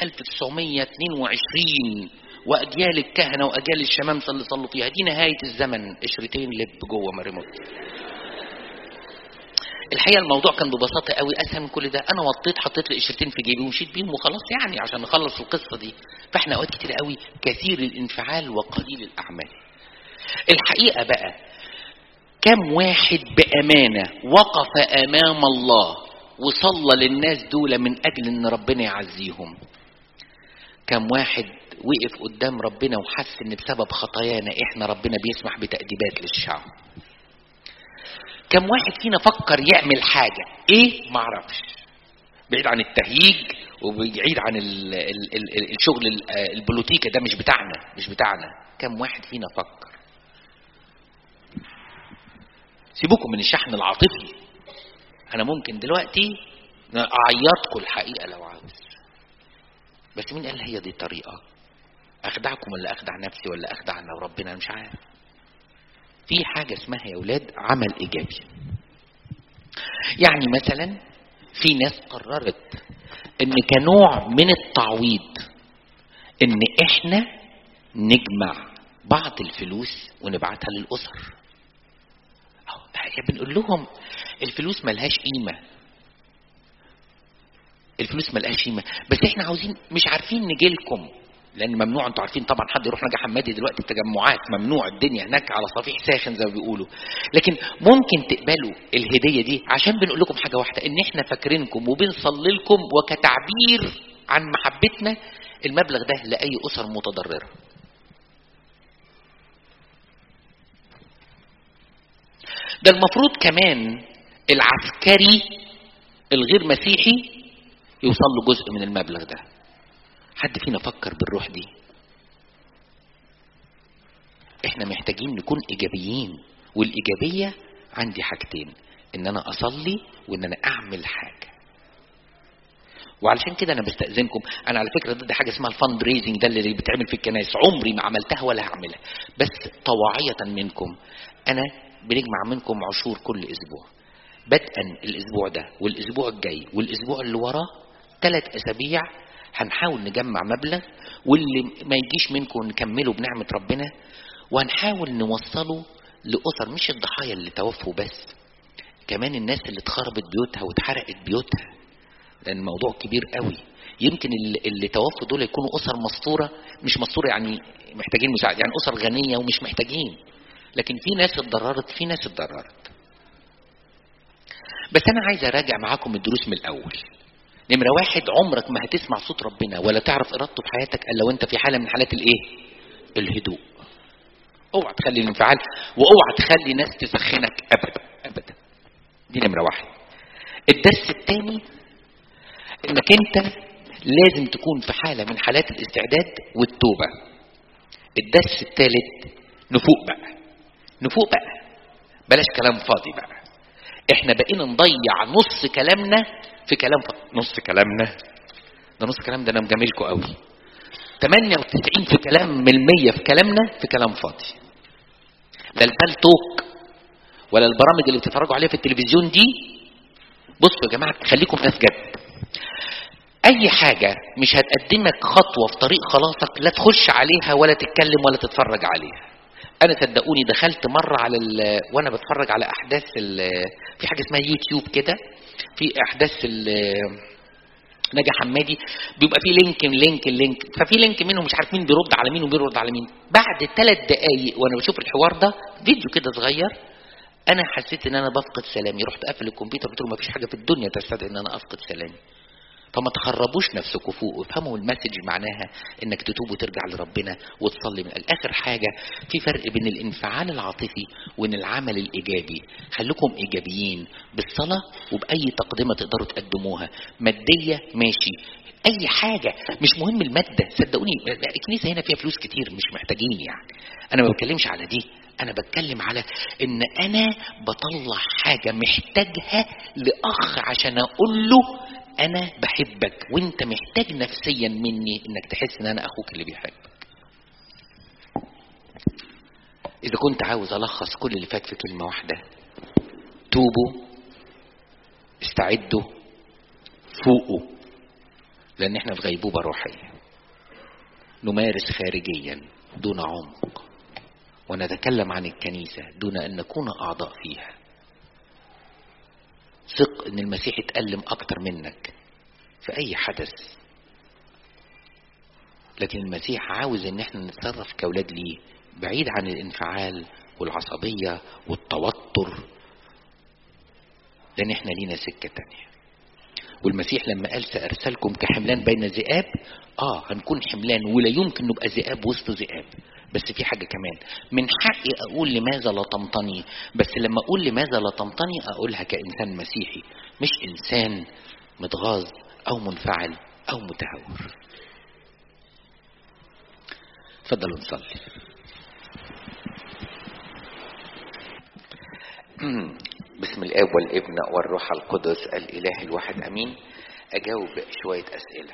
1922 وأجيال الكهنة وأجيال الشمامسة اللي صلوا فيها دي نهاية الزمن قشرتين لب جوه ماري مرقص الحقيقة الموضوع كان ببساطة قوي أسهل من كل ده أنا وطيت حطيت لي قشرتين في جيبي ومشيت بيهم وخلاص يعني عشان نخلص القصة دي فإحنا أوقات كتير قوي كثير الانفعال وقليل الأعمال الحقيقة بقى كم واحد بأمانة وقف أمام الله وصلى للناس دول من أجل أن ربنا يعزيهم كم واحد وقف قدام ربنا وحس ان بسبب خطايانا احنا ربنا بيسمح بتأديبات للشعب كم واحد فينا فكر يعمل حاجة ايه معرفش بعيد عن التهييج وبعيد عن ال ال ال الشغل ال- البوليتيكا ده مش بتاعنا مش بتاعنا كم واحد فينا فكر سيبوكم من الشحن العاطفي انا ممكن دلوقتي اعيطكم الحقيقه لو عاوز بس مين قال هي دي الطريقه اخدعكم ولا اخدع نفسي ولا اخدع انا وربنا أنا مش عارف في حاجه اسمها يا اولاد عمل ايجابي يعني مثلا في ناس قررت ان كنوع من التعويض ان احنا نجمع بعض الفلوس ونبعتها للاسر أهو، هي بنقول لهم الفلوس ملهاش قيمه الفلوس ملهاش قيمه بس احنا عاوزين مش عارفين نجي لكم لان ممنوع انتوا عارفين طبعا حد يروح نجا حمادي دلوقتي التجمعات ممنوع الدنيا هناك على صفيح ساخن زي ما بيقولوا لكن ممكن تقبلوا الهديه دي عشان بنقول لكم حاجه واحده ان احنا فاكرينكم وبنصلي لكم وكتعبير عن محبتنا المبلغ ده لاي اسر متضرره ده المفروض كمان العسكري الغير مسيحي يوصل له جزء من المبلغ ده حد فينا فكر بالروح دي احنا محتاجين نكون ايجابيين والايجابيه عندي حاجتين ان انا اصلي وان انا اعمل حاجه وعلشان كده انا بستاذنكم انا على فكره ضد حاجه اسمها الفند ريزنج ده اللي بيتعمل في الكنائس عمري ما عملتها ولا هعملها بس طواعيه منكم انا بنجمع منكم عشور كل اسبوع بدءا الاسبوع ده والاسبوع الجاي والاسبوع اللي وراه ثلاث اسابيع هنحاول نجمع مبلغ واللي ما يجيش منكم نكمله بنعمه ربنا وهنحاول نوصله لاسر مش الضحايا اللي توفوا بس كمان الناس اللي اتخربت بيوتها واتحرقت بيوتها لان الموضوع كبير قوي يمكن اللي, اللي توفوا دول يكونوا اسر مستوره مش مستوره يعني محتاجين مساعده يعني اسر غنيه ومش محتاجين لكن في ناس اتضررت في ناس اتضررت بس انا عايز اراجع معاكم الدروس من الاول نمرة واحد عمرك ما هتسمع صوت ربنا ولا تعرف ارادته في حياتك الا وانت في حالة من حالات الايه الهدوء اوعى تخلي الانفعال واوعى تخلي ناس تسخنك ابدا ابدا دي نمرة واحد الدرس الثاني انك انت لازم تكون في حالة من حالات الاستعداد والتوبة الدرس الثالث نفوق بقى نفوق بقى بلاش كلام فاضي بقى احنا بقينا نضيع نص كلامنا في كلام فاضي نص كلامنا ده نص كلام ده انا مجاملكم قوي 98 في كلام من المية في كلامنا في كلام فاضي لا البال توك ولا البرامج اللي بتتفرجوا عليها في التلفزيون دي بصوا يا جماعه خليكم ناس جد اي حاجه مش هتقدمك خطوه في طريق خلاصك لا تخش عليها ولا تتكلم ولا تتفرج عليها انا صدقوني دخلت مره على ال... وانا بتفرج على احداث ال... في حاجه اسمها يوتيوب كده في احداث ال... نجا حمادي بيبقى في لينك لينك لينك ففي لينك منهم مش عارف مين بيرد على مين وبيرد على مين بعد ثلاث دقايق وانا بشوف الحوار ده فيديو كده صغير انا حسيت ان انا بفقد سلامي رحت قافل الكمبيوتر قلت له ما فيش حاجه في الدنيا تستدعي ان انا افقد سلامي فما تخربوش نفسكم فوق وافهموا المسج معناها انك تتوب وترجع لربنا وتصلي من اخر حاجه في فرق بين الانفعال العاطفي وان العمل الايجابي خليكم ايجابيين بالصلاه وباي تقدمه تقدروا تقدموها ماديه ماشي اي حاجه مش مهم الماده صدقوني الكنيسه هنا فيها فلوس كتير مش محتاجين يعني انا ما بتكلمش على دي انا بتكلم على ان انا بطلع حاجه محتاجها لاخ عشان اقول له انا بحبك وانت محتاج نفسيا مني انك تحس ان انا اخوك اللي بيحبك اذا كنت عاوز الخص كل اللي فات في كلمه واحده توبوا استعدوا فوقوا لان احنا في غيبوبه روحيه نمارس خارجيا دون عمق ونتكلم عن الكنيسه دون ان نكون اعضاء فيها ثق ان المسيح اتألم اكتر منك في اي حدث لكن المسيح عاوز ان احنا نتصرف كاولاد ليه بعيد عن الانفعال والعصبية والتوتر لان احنا لينا سكة تانية والمسيح لما قال سأرسلكم كحملان بين ذئاب اه هنكون حملان ولا يمكن نبقى ذئاب وسط ذئاب بس في حاجة كمان من حقي أقول لماذا لطمتني بس لما أقول لماذا لطمتني أقولها كإنسان مسيحي مش إنسان متغاظ أو منفعل أو متهور تفضلوا نصلي بسم الاب والابن والروح القدس الاله الواحد امين اجاوب شويه اسئله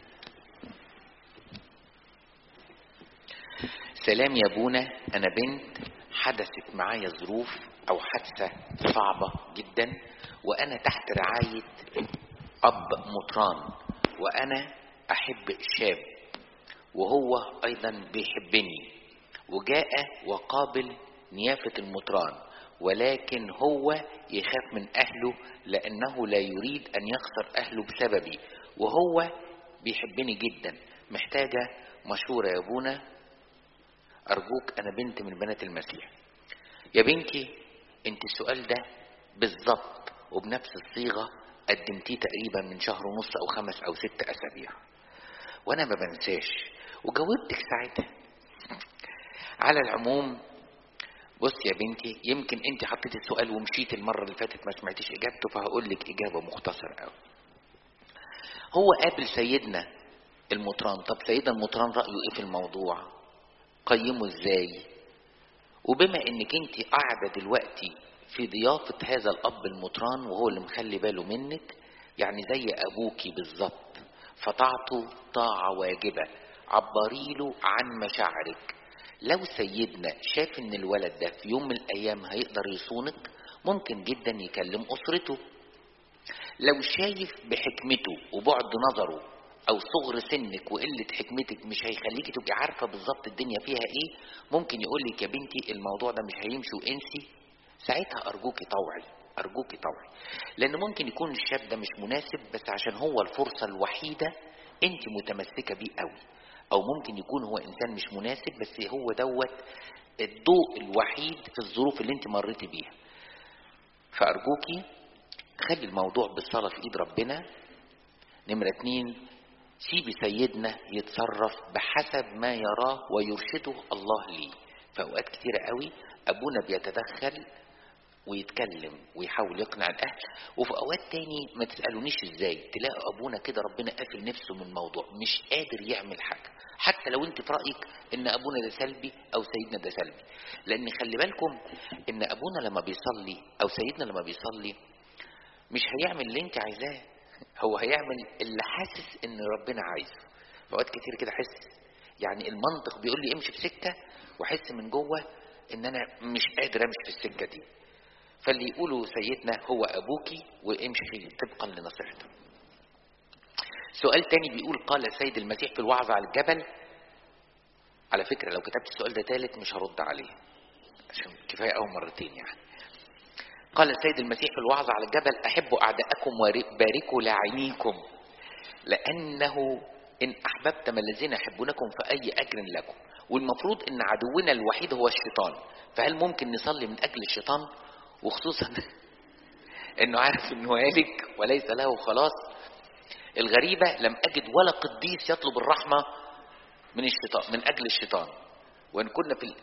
سلام يا بونا انا بنت حدثت معايا ظروف او حادثه صعبه جدا وانا تحت رعايه اب مطران وانا احب شاب وهو ايضا بيحبني وجاء وقابل نيافه المطران ولكن هو يخاف من اهله لانه لا يريد ان يخسر اهله بسببي وهو بيحبني جدا محتاجه مشوره يا ابونا ارجوك انا بنت من بنات المسيح يا بنتي انت السؤال ده بالظبط وبنفس الصيغه قدمتيه تقريبا من شهر ونص او خمس او ست اسابيع وانا ما بنساش وجاوبتك ساعتها على العموم بص يا بنتي يمكن انت حطيت السؤال ومشيت المره اللي فاتت ما سمعتيش اجابته فهقول لك اجابه مختصره قوي هو قابل سيدنا المطران طب سيدنا المطران رايه ايه في الموضوع قيمه ازاي وبما انك انت قاعده دلوقتي في ضيافة هذا الأب المطران وهو اللي مخلي باله منك يعني زي أبوكي بالظبط فطاعته طاعة واجبة عبري له عن مشاعرك لو سيدنا شاف ان الولد ده في يوم من الايام هيقدر يصونك ممكن جدا يكلم اسرته لو شايف بحكمته وبعد نظره او صغر سنك وقله حكمتك مش هيخليكي تبقي عارفه بالظبط الدنيا فيها ايه ممكن يقول لك يا بنتي الموضوع ده مش هيمشي وانسي ساعتها ارجوكي طوعي ارجوكي طوعي لان ممكن يكون الشاب ده مش مناسب بس عشان هو الفرصه الوحيده انت متمسكه بيه قوي او ممكن يكون هو انسان مش مناسب بس هو دوت الضوء الوحيد في الظروف اللي انت مريتي بيها فارجوكي خلي الموضوع بالصلاه في ايد ربنا نمره اتنين سيبي سيدنا يتصرف بحسب ما يراه ويرشده الله ليه في اوقات كتيره قوي ابونا بيتدخل ويتكلم ويحاول يقنع الاهل وفي اوقات تاني ما تسالونيش ازاي تلاقوا ابونا كده ربنا قافل نفسه من الموضوع مش قادر يعمل حاجه حتى لو انت في رايك ان ابونا ده سلبي او سيدنا ده سلبي لان خلي بالكم ان ابونا لما بيصلي او سيدنا لما بيصلي مش هيعمل اللي انت عايزاه هو هيعمل اللي حاسس ان ربنا عايزه في اوقات كتير كده احس يعني المنطق بيقول لي امشي في سكه واحس من جوه ان انا مش قادر امشي في السكه دي فاللي يقوله سيدنا هو ابوكي وامشي طبقا لنصيحته سؤال تاني بيقول قال السيد المسيح في الوعظ على الجبل على فكرة لو كتبت السؤال ده تالت مش هرد عليه عشان كفاية أول مرتين يعني قال السيد المسيح في الوعظ على الجبل أحبوا أعداءكم وباركوا لاعنيكم لأنه إن أحببتم الذين يحبونكم فأي أجر لكم والمفروض إن عدونا الوحيد هو الشيطان فهل ممكن نصلي من أجل الشيطان وخصوصا إنه عارف إنه هالك وليس له خلاص الغريبة لم أجد ولا قديس يطلب الرحمة من الشيطان من أجل الشيطان وإن كنا في ال...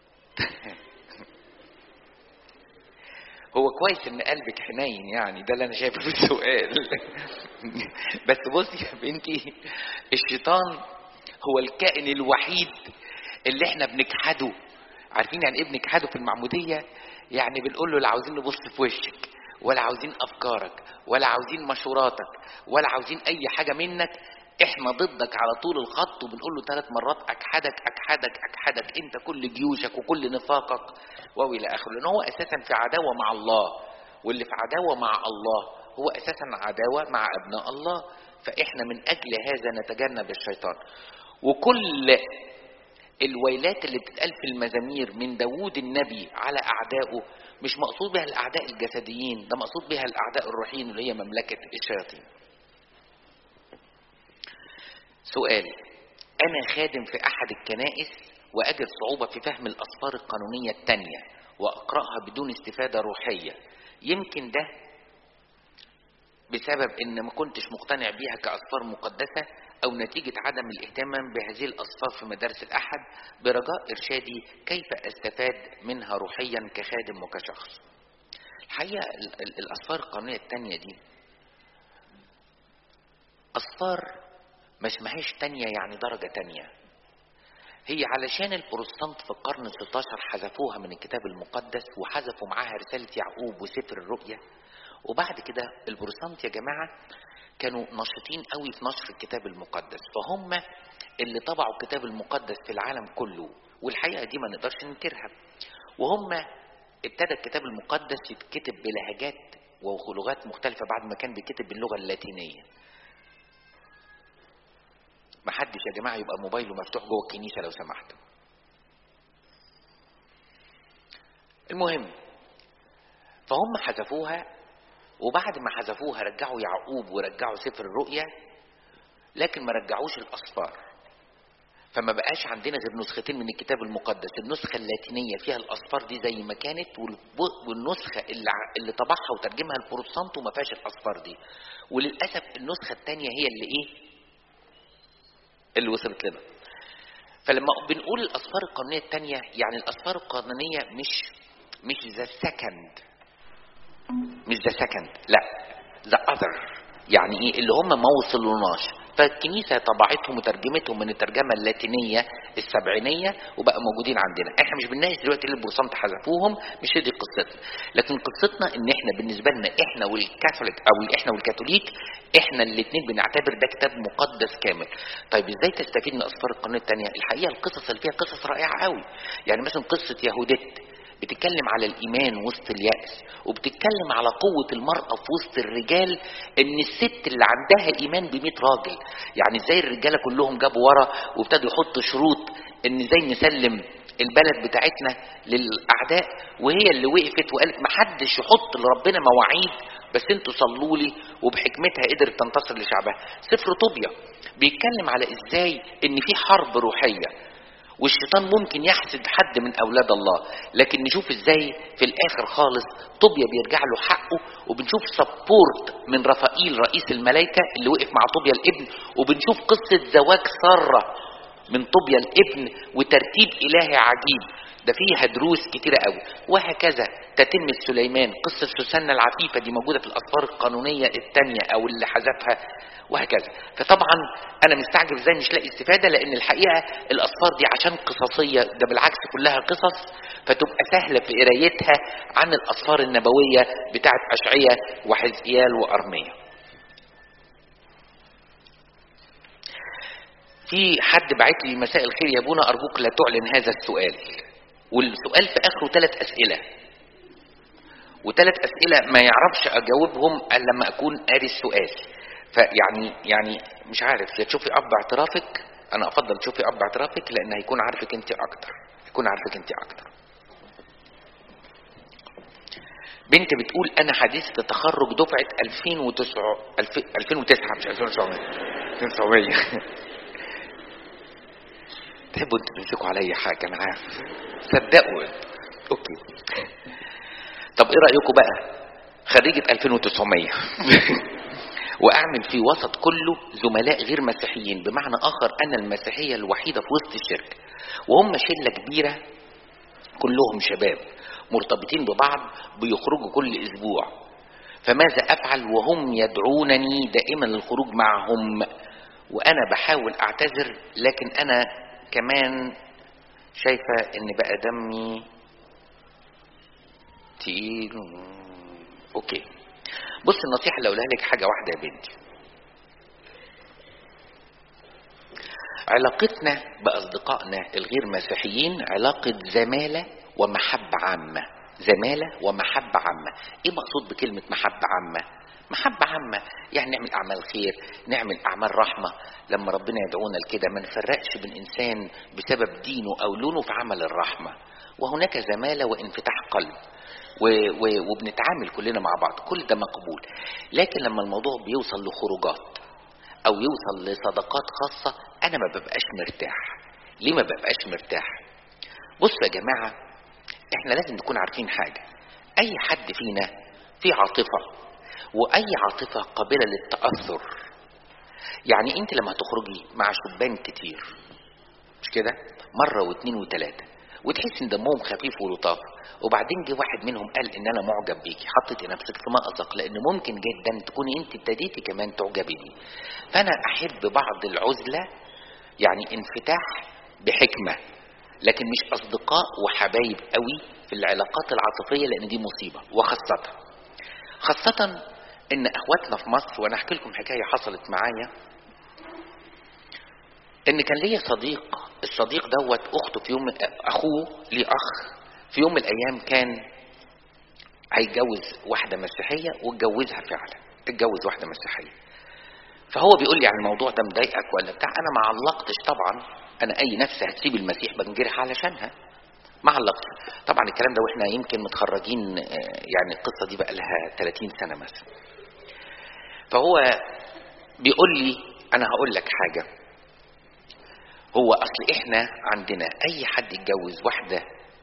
هو كويس ان قلبك حنين يعني ده اللي انا شايفه في السؤال بس بصي يا بنتي الشيطان هو الكائن الوحيد اللي احنا بنجحده عارفين يعني ايه بنجحده في المعموديه يعني بنقول له لا عاوزين نبص في وشك ولا عاوزين افكارك ولا عاوزين مشوراتك ولا عاوزين اي حاجه منك احنا ضدك على طول الخط وبنقول له ثلاث مرات اجحدك اجحدك اجحدك انت كل جيوشك وكل نفاقك والى اخره لان هو اساسا في عداوه مع الله واللي في عداوه مع الله هو اساسا عداوه مع ابناء الله فاحنا من اجل هذا نتجنب الشيطان وكل الويلات اللي بتتقال في المزامير من داوود النبي على اعدائه مش مقصود بها الاعداء الجسديين ده مقصود بها الاعداء الروحيين اللي هي مملكه الشياطين سؤال أنا خادم في أحد الكنائس وأجد صعوبة في فهم الأسفار القانونية التانية وأقرأها بدون استفادة روحية يمكن ده بسبب إن ما كنتش مقتنع بيها كأسفار مقدسة أو نتيجة عدم الاهتمام بهذه الأسفار في مدارس الأحد برجاء إرشادي كيف أستفاد منها روحيا كخادم وكشخص الحقيقة الأسفار القانونية التانية دي أسفار ما اسمهاش تانية يعني درجة تانية هي علشان البروتستانت في القرن ال 16 حذفوها من الكتاب المقدس وحذفوا معاها رسالة يعقوب وسفر الرؤيا وبعد كده البروتستانت يا جماعة كانوا نشطين قوي في نشر الكتاب المقدس فهم اللي طبعوا الكتاب المقدس في العالم كله والحقيقة دي ما نقدرش ننكرها وهم ابتدى الكتاب المقدس يتكتب بلهجات ولغات مختلفة بعد ما كان بيكتب باللغة اللاتينية ما حدش يا جماعه يبقى موبايله مفتوح جوه الكنيسه لو سمحت المهم فهم حذفوها وبعد ما حذفوها رجعوا يعقوب ورجعوا سفر الرؤيا لكن ما رجعوش الاسفار فما بقاش عندنا غير نسختين من الكتاب المقدس النسخة اللاتينية فيها الأسفار دي زي ما كانت والنسخة اللي, اللي طبعها وترجمها البروتستانت وما فيهاش الأسفار دي وللأسف النسخة الثانية هي اللي إيه اللي وصلت لنا فلما بنقول الاسفار القانونيه الثانيه يعني الاسفار القانونيه مش مش ذا سكند مش ذا سكند لا ذا اذر يعني ايه اللي هم ما وصلوناش فالكنيسة طبعتهم وترجمتهم من الترجمة اللاتينية السبعينية وبقى موجودين عندنا احنا مش بنناقش دلوقتي اللي البروتستانت حذفوهم مش هي دي قصتنا لكن قصتنا ان احنا بالنسبة لنا احنا والكاثوليك او احنا والكاثوليك احنا الاثنين بنعتبر ده كتاب مقدس كامل طيب ازاي تستفيد من اسفار القانون الثانية الحقيقة القصص اللي فيها قصص رائعة قوي يعني مثلا قصة يهودت بتتكلم على الإيمان وسط اليأس وبتتكلم على قوة المرأة في وسط الرجال إن الست اللي عندها إيمان بمئة راجل يعني زي الرجالة كلهم جابوا ورا وابتدوا يحطوا شروط إن زي نسلم البلد بتاعتنا للأعداء وهي اللي وقفت وقالت محدش يحط لربنا مواعيد بس انتوا صلوا لي وبحكمتها قدرت تنتصر لشعبها سفر طوبيا بيتكلم على ازاي ان في حرب روحيه والشيطان ممكن يحسد حد من اولاد الله لكن نشوف ازاي في الاخر خالص طوبيا بيرجع له حقه وبنشوف سبورت من رفائيل رئيس الملائكه اللي وقف مع طوبيا الابن وبنشوف قصه زواج ساره من طوبيا الابن وترتيب الهي عجيب ده فيها دروس كتيرة قوي وهكذا تتم سليمان قصة سوسنة العفيفة دي موجودة في الأسفار القانونية الثانية أو اللي حذفها وهكذا فطبعا أنا مستعجب إزاي مش لاقي استفادة لأن الحقيقة الأسفار دي عشان قصصية ده بالعكس كلها قصص فتبقى سهلة في قرايتها عن الأسفار النبوية بتاعت أشعية وحزقيال وأرمية في حد بعت لي مساء الخير يا ابونا ارجوك لا تعلن هذا السؤال والسؤال في اخره ثلاث اسئله وثلاث اسئله ما يعرفش اجاوبهم الا لما اكون قاري السؤال فيعني يعني مش عارف يا تشوفي اب اعترافك انا افضل تشوفي اب اعترافك لان هيكون عارفك انت اكتر هيكون عارفك انت اكتر بنت بتقول انا حديثة التخرج دفعة 2009 2009 مش 2900 2900 تحبوا انتوا تمسكوا عليا حاجة انا عارف صدقوا اوكي طب ايه رأيكم بقى خريجة 2900 واعمل في وسط كله زملاء غير مسيحيين بمعنى اخر انا المسيحية الوحيدة في وسط الشركة وهم شلة كبيرة كلهم شباب مرتبطين ببعض بيخرجوا كل اسبوع فماذا افعل وهم يدعونني دائما للخروج معهم وانا بحاول اعتذر لكن انا كمان شايفة ان بقى دمي تقيل اوكي بص النصيحة اللي اقولها لك حاجة واحدة يا بنتي علاقتنا بأصدقائنا الغير مسيحيين علاقة زمالة ومحبة عامة زمالة ومحبة عامة ايه مقصود بكلمة محبة عامة محبة عامة يعني نعمل أعمال خير نعمل أعمال رحمة لما ربنا يدعونا لكده ما نفرقش بين إنسان بسبب دينه أو لونه في عمل الرحمة وهناك زمالة وانفتاح قلب و و وبنتعامل كلنا مع بعض كل ده مقبول لكن لما الموضوع بيوصل لخروجات أو يوصل لصداقات خاصة أنا ما ببقاش مرتاح ليه ما ببقاش مرتاح بصوا يا جماعة احنا لازم نكون عارفين حاجة أي حد فينا في عاطفة واي عاطفة قابلة للتأثر يعني انت لما هتخرجي مع شبان كتير مش كده مرة واثنين وثلاثة وتحس ان دمهم خفيف ولطاف وبعدين جه واحد منهم قال ان انا معجب بيكي حطيتي نفسك في مأزق لان ممكن جدا تكوني انت ابتديتي كمان تعجبي بيه فانا احب بعض العزلة يعني انفتاح بحكمة لكن مش اصدقاء وحبايب قوي في العلاقات العاطفية لان دي مصيبة وخاصة خاصة ان اخواتنا في مصر وانا احكي لكم حكايه حصلت معايا ان كان ليا صديق الصديق دوت اخته في يوم اخوه ليه اخ في يوم من الايام كان هيتجوز واحده مسيحيه واتجوزها فعلا اتجوز واحده مسيحيه فهو بيقول لي عن الموضوع ده مضايقك ولا بتاع انا ما علقتش طبعا انا اي نفس هتسيب المسيح بنجرح علشانها ما علقتش طبعا الكلام ده واحنا يمكن متخرجين يعني القصه دي بقى لها 30 سنه مثلا فهو بيقول لي انا هقول لك حاجه هو اصل احنا عندنا اي حد يتجوز واحده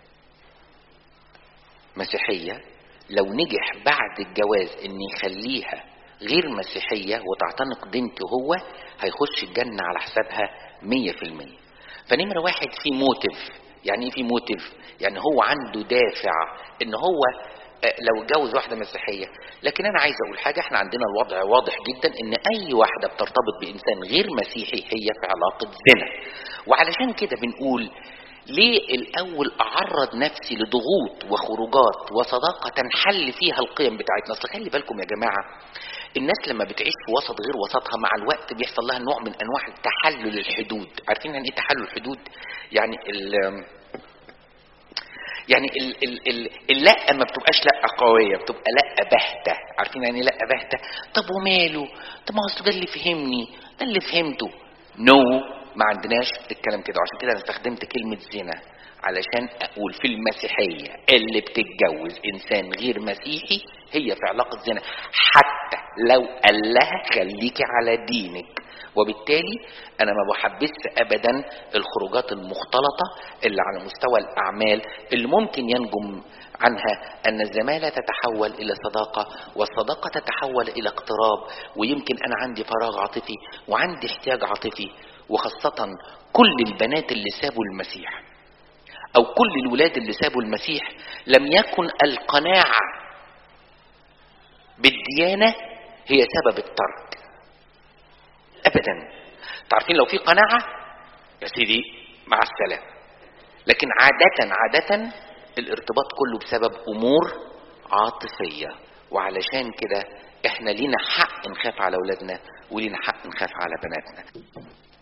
مسيحيه لو نجح بعد الجواز ان يخليها غير مسيحيه وتعتنق دينته هو هيخش الجنه على حسابها مية في المية فنمرة واحد في موتيف يعني ايه في موتيف يعني هو عنده دافع ان هو لو اتجوز واحده مسيحيه لكن انا عايز اقول حاجه احنا عندنا الوضع واضح جدا ان اي واحده بترتبط بانسان غير مسيحي هي في علاقه زنا وعلشان كده بنقول ليه الاول اعرض نفسي لضغوط وخروجات وصداقه تنحل فيها القيم بتاعتنا اصل خلي بالكم يا جماعه الناس لما بتعيش في وسط غير وسطها مع الوقت بيحصل لها نوع من انواع تحلل الحدود عارفين يعني ايه تحلل الحدود يعني ال يعني ال ال ال اللقه ما بتبقاش لقه قويه بتبقى لقه باهته عارفين يعني ايه لقه باهته طب وماله طب ما هو أصل ده اللي فهمني ده اللي فهمته نو no. ما عندناش الكلام كده وعشان كده انا استخدمت كلمه زنا علشان اقول في المسيحيه اللي بتتجوز انسان غير مسيحي هي في علاقه زنا حتى لو قال لها خليكي على دينك وبالتالي انا ما بحبسش ابدا الخروجات المختلطه اللي على مستوى الاعمال اللي ممكن ينجم عنها ان الزماله تتحول الى صداقه والصداقه تتحول الى اقتراب ويمكن انا عندي فراغ عاطفي وعندي احتياج عاطفي وخاصه كل البنات اللي سابوا المسيح او كل الولاد اللي سابوا المسيح لم يكن القناعه بالديانه هي سبب الترك ابدا تعرفين لو في قناعه يا سيدي مع السلامه لكن عاده عاده الارتباط كله بسبب امور عاطفيه وعلشان كده احنا لينا حق نخاف على اولادنا ولينا حق نخاف على بناتنا